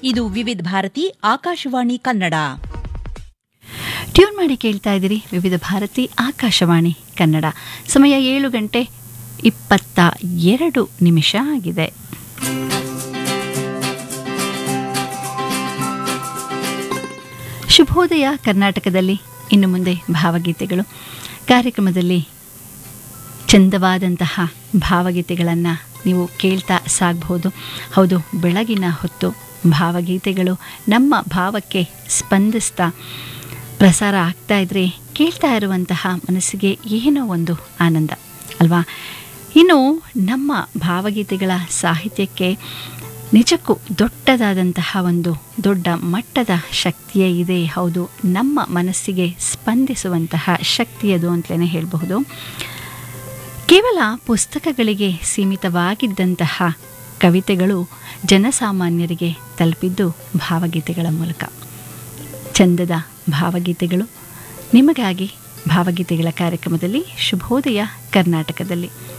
ಇದು ವಿವಿಧ ಭಾರತಿ ಆಕಾಶವಾಣಿ ಕನ್ನಡ ಟ್ಯೂನ್ ಮಾಡಿ ಕೇಳ್ತಾ ಇದ್ದೀರಿ ವಿವಿಧ ಭಾರತಿ ಆಕಾಶವಾಣಿ ಕನ್ನಡ ಸಮಯ ಏಳು ಗಂಟೆ ಇಪ್ಪತ್ತ ಎರಡು ನಿಮಿಷ ಆಗಿದೆ ಶುಭೋದಯ ಕರ್ನಾಟಕದಲ್ಲಿ ಇನ್ನು ಮುಂದೆ ಭಾವಗೀತೆಗಳು ಕಾರ್ಯಕ್ರಮದಲ್ಲಿ ಚಂದವಾದಂತಹ ಭಾವಗೀತೆಗಳನ್ನು ನೀವು ಕೇಳ್ತಾ ಸಾಗಬಹುದು ಹೌದು ಬೆಳಗಿನ ಹೊತ್ತು ಭಾವಗೀತೆಗಳು ನಮ್ಮ ಭಾವಕ್ಕೆ ಸ್ಪಂದಿಸ್ತಾ ಪ್ರಸಾರ ಆಗ್ತಾ ಇದ್ರೆ ಕೇಳ್ತಾ ಇರುವಂತಹ ಮನಸ್ಸಿಗೆ ಏನೋ ಒಂದು ಆನಂದ ಅಲ್ವಾ ಇನ್ನು ನಮ್ಮ ಭಾವಗೀತೆಗಳ ಸಾಹಿತ್ಯಕ್ಕೆ ನಿಜಕ್ಕೂ ದೊಡ್ಡದಾದಂತಹ ಒಂದು ದೊಡ್ಡ ಮಟ್ಟದ ಶಕ್ತಿಯೇ ಇದೆ ಹೌದು ನಮ್ಮ ಮನಸ್ಸಿಗೆ ಸ್ಪಂದಿಸುವಂತಹ ಶಕ್ತಿಯದು ಅಂತಲೇ ಹೇಳಬಹುದು ಕೇವಲ ಪುಸ್ತಕಗಳಿಗೆ ಸೀಮಿತವಾಗಿದ್ದಂತಹ ಕವಿತೆಗಳು ಜನಸಾಮಾನ್ಯರಿಗೆ ತಲುಪಿದ್ದು ಭಾವಗೀತೆಗಳ ಮೂಲಕ ಚಂದದ ಭಾವಗೀತೆಗಳು ನಿಮಗಾಗಿ ಭಾವಗೀತೆಗಳ ಕಾರ್ಯಕ್ರಮದಲ್ಲಿ ಶುಭೋದಯ ಕರ್ನಾಟಕದಲ್ಲಿ